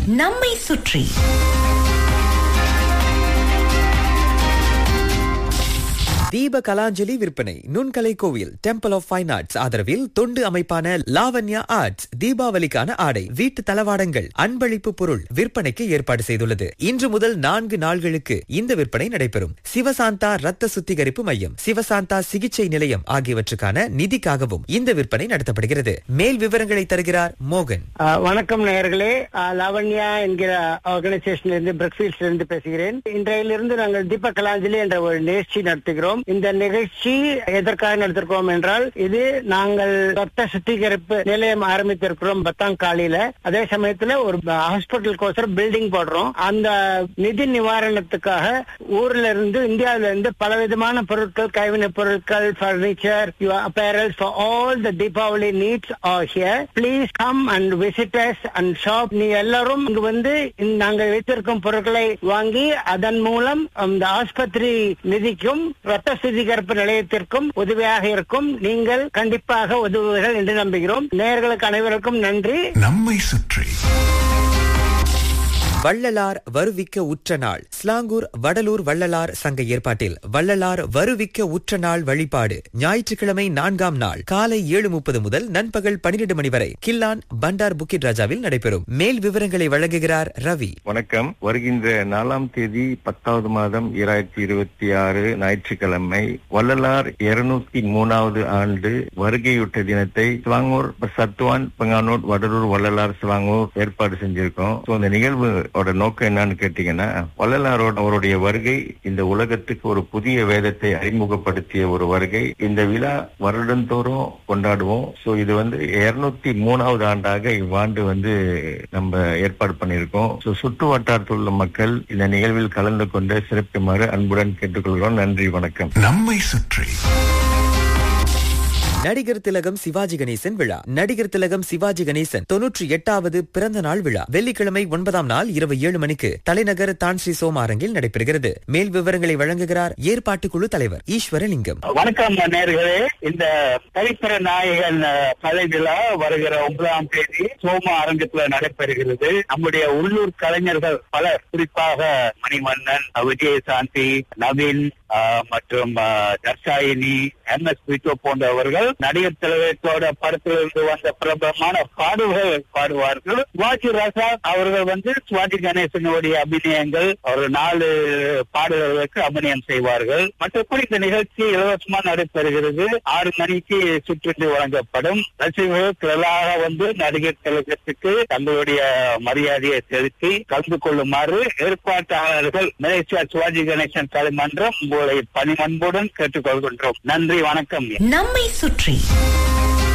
நம்மை சுற்றி தீப கலாஞ்சலி விற்பனை நுண்கலை கோவில் டெம்பிள் ஆஃப் ஃபைன் ஆர்ட்ஸ் ஆதரவில் தொண்டு அமைப்பான லாவண்யா ஆர்ட்ஸ் தீபாவளிக்கான ஆடை வீட்டு தளவாடங்கள் அன்பளிப்பு பொருள் விற்பனைக்கு ஏற்பாடு செய்துள்ளது இன்று முதல் நான்கு நாள்களுக்கு இந்த விற்பனை நடைபெறும் சிவசாந்தா ரத்த சுத்திகரிப்பு மையம் சிவசாந்தா சிகிச்சை நிலையம் ஆகியவற்றுக்கான நிதிக்காகவும் இந்த விற்பனை நடத்தப்படுகிறது மேல் விவரங்களை தருகிறார் மோகன் ஆ, வணக்கம் நேயர்களே ஆ, லாவண்யா என்கிற ஆர்கனைசேஷன்ல இருந்து பிரக்ஃபீல்ட்ல இருந்து பேசுகிறேன் இன்றையிலிருந்து நாங்கள் தீப கலாஞ்சலி என்ற ஒரு நிகழ்ச்சி நடத்துகிறோம் இந்த நிகழ்ச்சி எதற்காக நடத்திருக்கோம் என்றால் இது நாங்கள் ரத்த சுத்திகரிப்பு நிலையம் ஆரம்பித்திருக்கிறோம் பத்தாங்காலியில அதே சமயத்துல ஒரு ஹாஸ்பிட்டல் கோசரம் பில்டிங் போடுறோம் அந்த நிதி நிவாரணத்துக்காக ஊர்ல இருந்து இந்தியாவில இருந்து பலவிதமான பொருட்கள் கைவினைப் பொருட்கள் furniture apparel for all the Deepavali needs are here. Please come and visit us and shop. நீ எல்லாரும் இங்கு வந்து இந்த நாங்கள் வைத்திருக்கும் பொருட்களை வாங்கி அதன் மூலம் அந்த ஆஸ்பத்திரி நிதிக்கும் ரத்த சுத்திகரிப்பு நிலையத்திற்கும் உதவியாக இருக்கும் நீங்கள் கண்டிப்பாக உதவுவீர்கள் என்று நம்புகிறோம் நேயர்களுக்கு அனைவருக்கும் நன்றி நம்மை சுற்றி வள்ளலார் வருவிக்க உற்ற நாள் ஸ்லாங்கூர் வடலூர் வள்ளலார் சங்க ஏற்பாட்டில் வள்ளலார் வருவிக்க உற்ற நாள் வழிபாடு ஞாயிற்றுக்கிழமை நான்காம் நாள் காலை ஏழு முப்பது முதல் நண்பகல் பனிரெண்டு மணி வரை கில்லான் பண்டார் புக்கிட் ராஜாவில் நடைபெறும் மேல் விவரங்களை வழங்குகிறார் ரவி வணக்கம் வருகின்ற நாலாம் தேதி பத்தாவது மாதம் இரண்டாயிரத்தி இருபத்தி ஆறு ஞாயிற்றுக்கிழமை வள்ளலார் இருநூத்தி மூணாவது ஆண்டு வருகையுட்ட தினத்தை சிவாங்கூர் சத்துவான் பங்கானூர் வடலூர் வள்ளலார் சிவாங்கூர் ஏற்பாடு செஞ்சிருக்கோம் So, இந்த நிகழ்வோட நோக்கம் என்னன்னு கேட்டீங்கன்னா வள்ளலாரோட அவருடைய வருகை இந்த உலகத்துக்கு ஒரு புதிய வேதத்தை அறிமுகப்படுத்திய ஒரு வருகை இந்த விழா வருடந்தோறும் கொண்டாடுவோம் சோ இது வந்து இருநூத்தி மூணாவது ஆண்டாக இவ்வாண்டு வந்து நம்ம ஏற்பாடு பண்ணியிருக்கோம் சோ சுற்று வட்டாரத்தில் உள்ள மக்கள் இந்த நிகழ்வில் கலந்து கொண்டு சிறப்புமாறு அன்புடன் கேட்டுக்கொள்கிறோம் நன்றி வணக்கம் நம்மை சுற்றி நடிகர் திலகம் சிவாஜி கணேசன் விழா நடிகர் திலகம் சிவாஜி கணேசன் தொன்னூற்றி எட்டாவது பிறந்த நாள் விழா வெள்ளிக்கிழமை ஒன்பதாம் நாள் இரவு ஏழு மணிக்கு தலைநகர் தான்ஸ்ரீ சோமாரங்கில் நடைபெறுகிறது மேல் விவரங்களை வழங்குகிறார் ஏற்பாட்டுக்குழு தலைவர் ஈஸ்வரலிங்கம் வணக்கம் நேர்களே இந்த தனிப்பெற நாயகன் அஹ், கலை விழா வருகிற ஒன்பதாம் தேதி சோமா அரங்கத்துல நடைபெறுகிறது நம்முடைய உள்ளூர் கலைஞர்கள் பலர் குறிப்பாக மணிவண்ணன் விஜயசாந்தி நவீன் அஹ், மற்றும் அஹ், தர்ஷாயினி எம் எஸ் விட்டோ போன்றவர்கள் நடிகர் திலகத்தோட படத்திலிருந்து வந்த பிரபலமான பாடல்கள் பாடுவார்கள் சிவாஜி ராசா அவர்கள் வந்து சிவாஜி கணேசனுடைய அபிநயங்கள் ஒரு நாலு பாடல்களுக்கு அபிநயம் செய்வார்கள் மற்றபடி இந்த நிகழ்ச்சி இலவசமா நடைபெறுகிறது ஆறு மணிக்கு சுற்றுந்து வழங்கப்படும் ரசிகர்கள் திரளாக வந்து நடிகர் திலகத்துக்கு தங்களுடைய மரியாதையை செலுத்தி கலந்து கொள்ளுமாறு ஏற்பாட்டாளர்கள் மலேசியா சிவாஜி கணேசன் கலைமன்றம் உங்களை பணிமன்புடன் கேட்டுக்கொள்கின்றோம் நன்றி வணக்கம் நம்மை சுற்றி